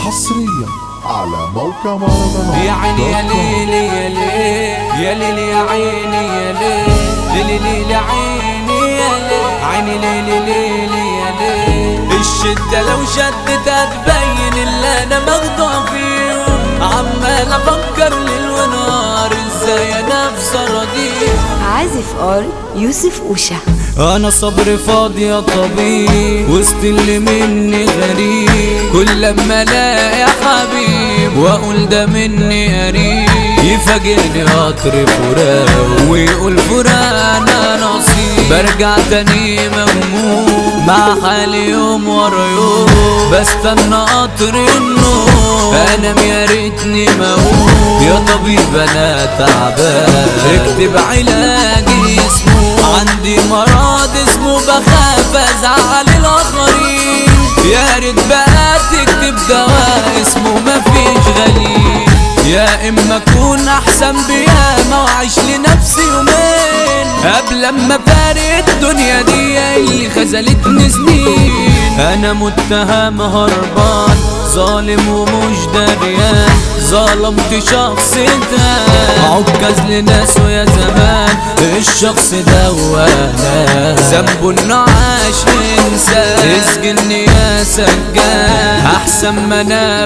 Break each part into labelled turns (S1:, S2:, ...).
S1: حصريا على موقع مهرجانات
S2: يا عيني يا
S1: دوت كوم.
S2: ليلي يا ليل يا ليلي يا عيني يا ليل ليلي ليلي عيني يا ليل عيني ليلي ليلي يا ليل الشدة لو شدت هتبين اللي انا مخدوع فيهم عمال افكر ليل ونهار ازاي انا في سراديهم
S3: عازف ار يوسف اوشا
S2: انا صبري فاضي يا طبيب وسط اللي مني غريب كل لما الاقي حبيب واقول ده مني قريب يفاجئني قطر فراق ويقول فراق انا نصيب برجع تاني مهموم مع حالي يوم ورا يوم بستنى قطر النوم انام يا ريتني موت يا طبيب انا تعبان اكتب علاجي اسمه عندي مرض اسمه بخاف ازعل الاخرين يا ريت بقى تكتب دواء اسمه مفيش غليل يا اما اكون احسن بياما واعيش لنفسي يومين قبل اما فارق الدنيا دي اللي خذلتني سنين انا متهم هربان ظالم ومش دريان ظلمت شخص تاني عكز لناس ويا زمان الشخص ده وانا ذنبه انه عاش انسان اسجني يا سجان احسن ما انا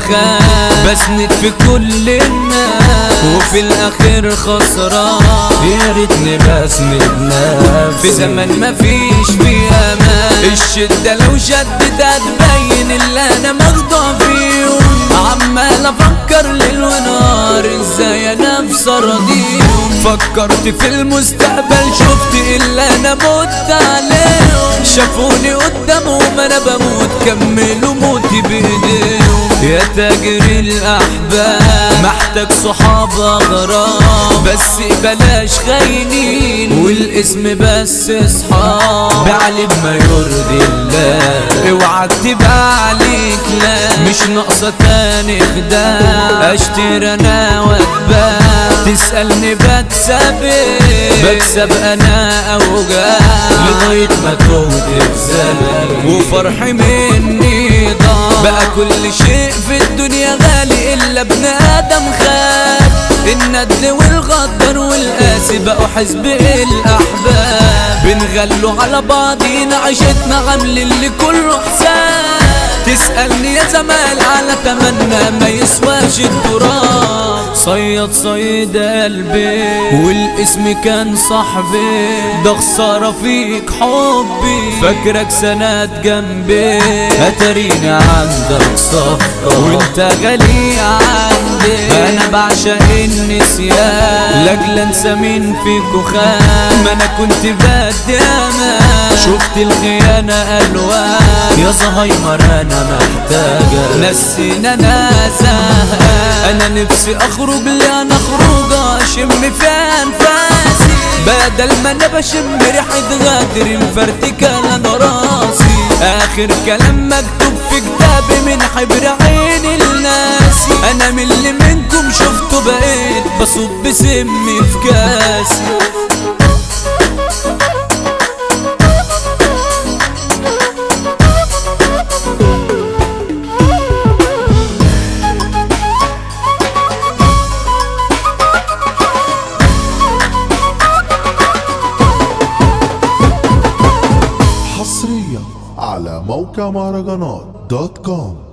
S2: بتخان بسند في كل الناس وفي الاخر خسران يا ريتني بسند نفسي في زمن مفيش فيه امان الشدة لو شدت هتبين اللي انا مخدوع فيهم عمال افكر ليل ونهار ازاي انا في سراديهم فكرت في المستقبل شفت اللي انا مت عليهم شافوني قدامهم انا بموت كملوا موتي بايديهم يا تاجر الاحباب محتاج صحاب اغراب بس بلاش خاينين والاسم بس اصحاب بعلي بما يرضي الله اوعى تبقى عليك لا مش ناقصه تاني خداع اشتري انا واتباع تسألني بكسب ايه بكسب انا اوجاع لغاية ما تهت في زمني وفرحي مني ضاع بقى كل شيء في الدنيا غالي الا ابن ادم خاب الند والغدر والقاسي بقوا حزب الاحباب بنغلوا على بعضينا عيشتنا عامل اللي كله حساب تسألني يا زمال على تمنى ما يسواش التراب صيد صيد قلبي والاسم كان صاحبي ده خسارة فيك حبي فاكرك سند جنبي اتريني عندك صفقة وانت غالي عندي انا بعشق النسيان لاجل انسى مين فيكو خان ما انا كنت بدي امان شفت الخيانة الوان يا زهايمر انا محتاجة نسينا انا زهقان انا نفسي اخرج لي انا خروجة اشم في انفاسي بدل ما انا بشم ريحة غادر الفرتكة انا راسي اخر كلام مكتوب في كتابي من حبر عين الناسي انا من اللي منكم شفته بقيت بصب سمي في كاسي
S1: حصريا على موقع مهرجانات دوت كوم